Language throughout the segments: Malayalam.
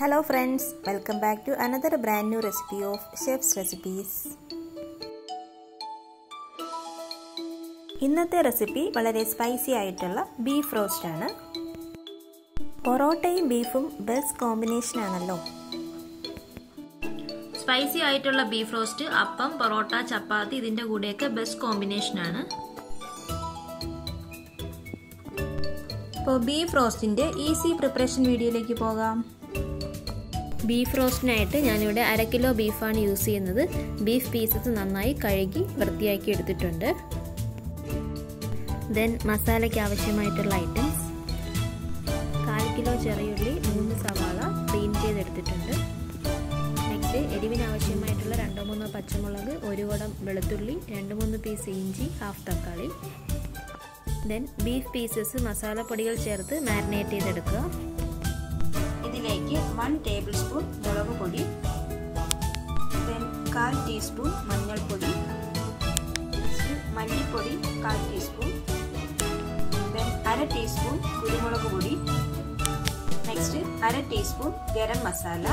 hello friends welcome back to another brand new recipe of chefs recipes ഇന്നത്തെ റെസിപ്പി വളരെ സ്പൈസി ആയിട്ടുള്ള ബീഫ് റോസ്റ്റ് ആണ് പൊറോട്ടയും ബീഫും ബെസ്റ്റ് കോമ്പിനേഷൻ ആണല്ലോ സ്പൈസി ആയിട്ടുള്ള ബീഫ് റോസ്റ്റ് അപ്പം പൊറോട്ട ചപ്പാത്തി ഇതിന്റെ കൂടെയൊക്കെ ബെസ്റ്റ് കോമ്പിനേഷൻ ആണ് അപ്പോൾ ബീഫ് റോസ്റ്റിൻ്റെ ഈസി പ്രിപ്പറേഷൻ വീഡിയോയിലേക്ക് പോകാം ബീഫ് റോസ്റ്റിനായിട്ട് ഞാനിവിടെ അര കിലോ ബീഫാണ് യൂസ് ചെയ്യുന്നത് ബീഫ് പീസസ് നന്നായി കഴുകി വൃത്തിയാക്കി എടുത്തിട്ടുണ്ട് ദെൻ മസാലയ്ക്ക് ആവശ്യമായിട്ടുള്ള ഐറ്റംസ് കാൽ കിലോ ചെറിയുള്ളി മൂന്ന് സവാള ക്ലീൻ ചെയ്തെടുത്തിട്ടുണ്ട് നെക്സ്റ്റ് എരിവിന് ആവശ്യമായിട്ടുള്ള രണ്ടോ മൂന്നോ പച്ചമുളക് ഒരു കുടം വെളുത്തുള്ളി രണ്ട് മൂന്ന് പീസ് ഇഞ്ചി ഹാഫ് തക്കാളി ദെൻ ബീഫ് പീസസ് മസാലപ്പൊടികൾ ചേർത്ത് മാരിനേറ്റ് ചെയ്തെടുക്കുക ഇതിലേക്ക് വൺ ടേബിൾ സ്പൂൺ മുളക് പൊടി ദെൻ കാൽ ടീസ്പൂൺ മഞ്ഞൾപ്പൊടി മല്ലിപ്പൊടി കാൽ ടീസ്പൂൺ ദെൻ അര ടീസ്പൂൺ കുരുമുളക് പൊടി നെക്സ്റ്റ് അര ടീസ്പൂൺ ഗരം മസാല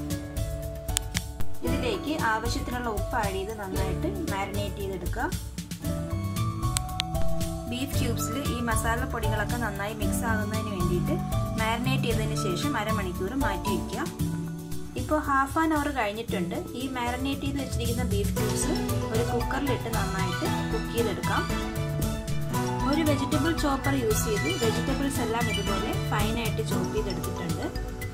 ഇതിലേക്ക് ആവശ്യത്തിനുള്ള ഉപ്പ് ആഡ് ചെയ്ത് നന്നായിട്ട് മാരിനേറ്റ് ചെയ്തെടുക്കുക ബീഫ് ക്യൂബ്സിൽ ഈ മസാല പൊടികളൊക്കെ നന്നായി മിക്സ് ആകുന്നതിന് വേണ്ടിയിട്ട് മാരിനേറ്റ് ചെയ്തതിന് ശേഷം അരമണിക്കൂർ മാറ്റി വയ്ക്കുക ഇപ്പോൾ ഹാഫ് ആൻ അവർ കഴിഞ്ഞിട്ടുണ്ട് ഈ മാരിനേറ്റ് ചെയ്ത് വെച്ചിരിക്കുന്ന ബീഫ് ക്യൂബ്സ് ഒരു കുക്കറിലിട്ട് നന്നായിട്ട് കുക്ക് ചെയ്തെടുക്കാം ഒരു വെജിറ്റബിൾ ചോപ്പർ യൂസ് ചെയ്ത് വെജിറ്റബിൾസ് എല്ലാം ഇതുപോലെ ഫൈനായിട്ട് ചോപ്പ് ചെയ്തെടുത്തിട്ടുണ്ട്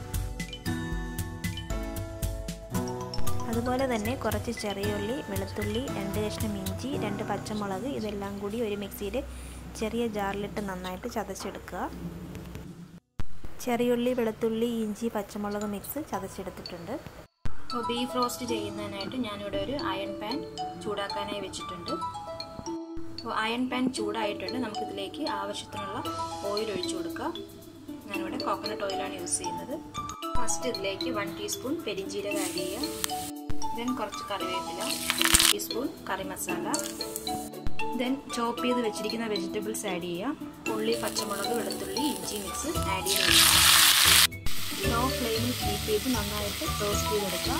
അതുപോലെ തന്നെ കുറച്ച് ചെറിയുള്ളി വെളുത്തുള്ളി രണ്ട് കഷ്ണം ഇഞ്ചി രണ്ട് പച്ചമുളക് ഇതെല്ലാം കൂടി ഒരു മിക്സിയിൽ ചെറിയ ജാറിലിട്ട് നന്നായിട്ട് ചതച്ചെടുക്കുക ചെറിയുള്ളി വെളുത്തുള്ളി ഇഞ്ചി പച്ചമുളക് മിക്സ് ചതച്ചെടുത്തിട്ടുണ്ട് അപ്പോൾ ബീഫ് റോസ്റ്റ് ചെയ്യുന്നതിനായിട്ട് ഞാനിവിടെ ഒരു അയൺ പാൻ ചൂടാക്കാനായി വെച്ചിട്ടുണ്ട് അപ്പോൾ അയൺ പാൻ ചൂടായിട്ടുണ്ട് നമുക്കിതിലേക്ക് ആവശ്യത്തിനുള്ള ഓയിൽ ഒഴിച്ചു കൊടുക്കുക ഞാനിവിടെ കോക്കനട്ട് ഓയിലാണ് യൂസ് ചെയ്യുന്നത് ഫസ്റ്റ് ഇതിലേക്ക് വൺ ടീസ്പൂൺ പെരിഞ്ചീരകം ആഡ് ചെയ്യുക ദെൻ കുറച്ച് കറിവേപ്പില teaspoon curry masala then chop ചെയ്ത് വെച്ചിരിക്കുന്ന വെജിറ്റബിൾസ് ആഡ് ചെയ്യുക ഉള്ളി പച്ചമുളക് വെളുത്തുള്ളി ഇഞ്ചി മിക്സ് ആഡ് ചെയ്ത് ലോ ഫ്ലെയിമിൽ കീപ്പ് ചെയ്ത് നന്നായിട്ട് റോസ്റ്റ് ചെയ്തെടുക്കുക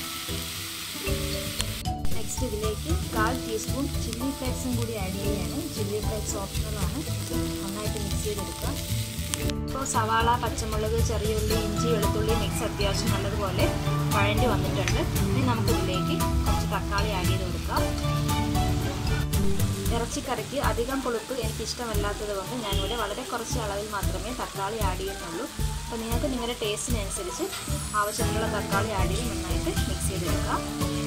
നെക്സ്റ്റ് ഇതിലേക്ക് കാൽ ടീസ്പൂൺ ചില്ലി ഫ്ലേക്സും കൂടി ആഡ് ചെയ്യുകയാണ് ചില്ലി ഫ്ലേക്സ് ഓപ്ഷണലാണ് നന്നായിട്ട് മിക്സ് ചെയ്തെടുക്കുക ഇപ്പോൾ സവാള പച്ചമുളക് ചെറിയുള്ളി ഇഞ്ചി വെളുത്തുള്ളി മിക്സ് അത്യാവശ്യം നല്ലതുപോലെ വഴണ്ടി വന്നിട്ടുണ്ട് ഇനി നമുക്കിതിലേക്ക് കുറച്ച് തക്കാളി ആഡ് ചെയ്ത് കൊടുക്കാം ഇറച്ചിക്കറിക്ക് അധികം പുളിപ്പ് എനിക്ക് ഇഷ്ടമല്ലാത്തത് കൊണ്ട് ഞാനിവിടെ വളരെ കുറച്ച് അളവിൽ മാത്രമേ തക്കാളി ആഡ് ചെയ്യുന്നുള്ളൂ അപ്പോൾ നിങ്ങൾക്ക് നിങ്ങളുടെ ടേസ്റ്റിനനുസരിച്ച് ആവശ്യമുള്ള തക്കാളി ആഡ് ചെയ്ത് നന്നായിട്ട് മിക്സ് ചെയ്തെടുക്കാം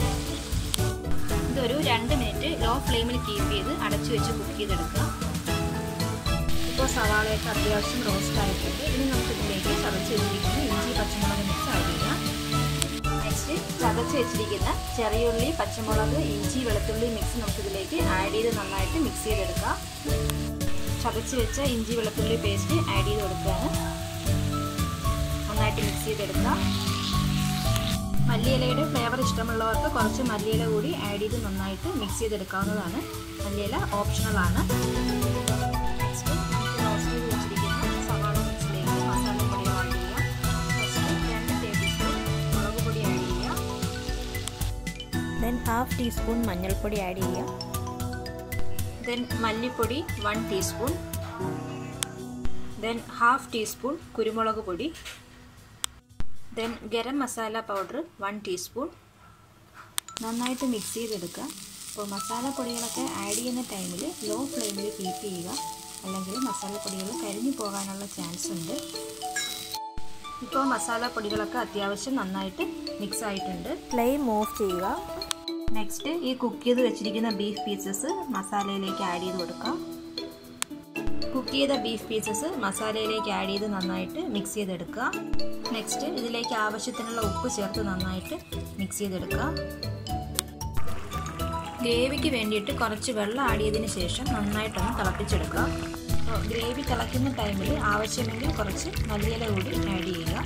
ഇതൊരു രണ്ട് മിനിറ്റ് ലോ ഫ്ലെയിമിൽ കീപ്പ് ചെയ്ത് അടച്ചു വെച്ച് കുക്ക് ചെയ്തെടുക്കുക ഇപ്പോൾ സവാളയൊക്കെ അത്യാവശ്യം റോസ്റ്റ് ആയിട്ടുണ്ട് ഇനി നമുക്കിതിലേക്ക് ചതച്ച് വെച്ചിരിക്കുന്ന ഇഞ്ചി പച്ചമുളക് മിക്സ് ആഡ് ചെയ്യാം നെക്സ്റ്റ് ചതച്ച് വെച്ചിരിക്കുന്ന ചെറിയുള്ളി പച്ചമുളക് ഇഞ്ചി വെളുത്തുള്ളി മിക്സ് നമുക്കിതിലേക്ക് ആഡ് ചെയ്ത് നന്നായിട്ട് മിക്സ് ചെയ്തെടുക്കാം ചതച്ച് വെച്ച ഇഞ്ചി വെളുത്തുള്ളി പേസ്റ്റ് ആഡ് ചെയ്ത് കൊടുക്കുകയാണ് നന്നായിട്ട് മിക്സ് ചെയ്തെടുക്കാം മല്ലിയിലയുടെ ഫ്ലേവർ ഇഷ്ടമുള്ളവർക്ക് കുറച്ച് മല്ലിയില കൂടി ആഡ് ചെയ്ത് നന്നായിട്ട് മിക്സ് ചെയ്തെടുക്കാവുന്നതാണ് മല്ലിയില ഓപ്ഷണലാണ് നെക്സ്റ്റ് നമുക്ക് റോസ്റ്റ് ചെയ്ത് വെച്ചിരിക്കുന്ന സവാള മിക്സിലേക്ക് മസാലപ്പൊടികൾ ആഡ് ചെയ്യാം ഫസ്റ്റ് രണ്ട് ടേബിൾ സ്പൂൺ മുളക് പൊടി ആഡ് ചെയ്യാം ദെൻ ഹാഫ് ടീസ്പൂൺ മഞ്ഞൾപ്പൊടി ആഡ് ചെയ്യാം ദെൻ മല്ലിപ്പൊടി one teaspoon then half teaspoon കുരുമുളക് പൊടി then garam masala powder one teaspoon നന്നായിട്ട് മിക്സ് ചെയ്തെടുക്കുക അപ്പോൾ മസാലപ്പൊടികളൊക്കെ ആഡ് ചെയ്യുന്ന ടൈമിൽ ലോ ഫ്ലെയിമിൽ കീപ്പ് ചെയ്യുക അല്ലെങ്കിൽ മസാലപ്പൊടികൾ കരിഞ്ഞു പോകാനുള്ള ചാൻസ് ഉണ്ട് ഇപ്പോൾ മസാലപ്പൊടികളൊക്കെ അത്യാവശ്യം നന്നായിട്ട് മിക്സ് ആയിട്ടുണ്ട് ഫ്ലെയിം ഓഫ് ചെയ്യുക നെക്സ്റ്റ് ഈ കുക്ക് ചെയ്ത് വെച്ചിരിക്കുന്ന ബീഫ് പീസസ് മസാലയിലേക്ക് ആഡ് ചെയ്ത് കൊടുക്കാം കുക്ക് ചെയ്ത ബീഫ് പീസസ് മസാലയിലേക്ക് ആഡ് ചെയ്ത് നന്നായിട്ട് മിക്സ് ചെയ്തെടുക്കുക നെക്സ്റ്റ് ഇതിലേക്ക് ആവശ്യത്തിനുള്ള ഉപ്പ് ചേർത്ത് നന്നായിട്ട് മിക്സ് ചെയ്തെടുക്കുക ഗ്രേവിക്ക് വേണ്ടിയിട്ട് കുറച്ച് വെള്ളം ആഡ് ചെയ്തതിന് ശേഷം നന്നായിട്ടൊന്ന് തിളപ്പിച്ചെടുക്കുക അപ്പോൾ ഗ്രേവി തിളയ്ക്കുന്ന ടൈമിൽ ആവശ്യമെങ്കിൽ കുറച്ച് മല്ലിയില കൂടി ആഡ് ചെയ്യുക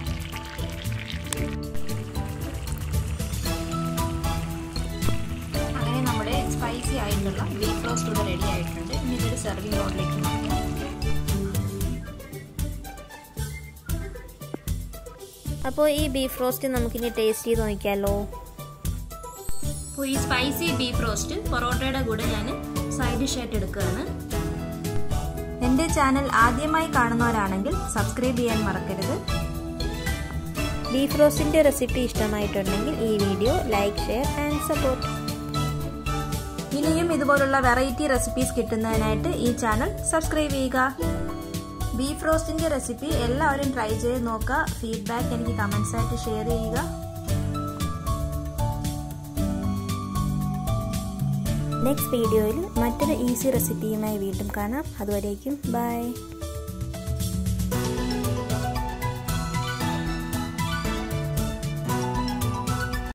അങ്ങനെ നമ്മുടെ സ്പൈസി ആയിട്ടുള്ള ബീഫ് റോസ്റ്റ് ഇവിടെ റെഡി ആയിട്ടുണ്ട് ഇനി ഇതൊരു സെർവിങ് ബോളിലേക്ക് മാറ്റാം അപ്പോൾ ഈ ബീഫ് റോസ്റ്റ് നമുക്കിനി ടേസ്റ്റ് ചെയ്ത് നോക്കിയാലോ അപ്പോൾ ഈ സ്പൈസി ബീഫ് റോസ്റ്റ് പൊറോട്ടയുടെ കൂടെ ഞാൻ സൈഡ് ഡിഷായിട്ട് എടുക്കുകയാണ് എൻ്റെ ചാനൽ ആദ്യമായി കാണുന്നവരാണെങ്കിൽ സബ്സ്ക്രൈബ് ചെയ്യാൻ മറക്കരുത് ബീഫ് റോസ്റ്റിൻ്റെ റെസിപ്പി ഇഷ്ടമായിട്ടുണ്ടെങ്കിൽ ഈ video like share and support ഇനിയും ഇതുപോലുള്ള വെറൈറ്റി റെസിപ്പീസ് കിട്ടുന്നതിനായിട്ട് ഈ ചാനൽ സബ്സ്ക്രൈബ് ചെയ്യുക ബീഫ് റോസ്റ്റിൻ്റെ റെസിപ്പി എല്ലാവരും ട്രൈ ചെയ്ത് നോക്കുക ഫീഡ്ബാക്ക് എനിക്ക് കമൻസ് ആയിട്ട് ഷെയർ ചെയ്യുക നെക്സ്റ്റ് വീഡിയോയിൽ മറ്റൊരു ഈസി റെസിപ്പിയുമായി വീണ്ടും കാണാം അതുവരേക്കും ബൈ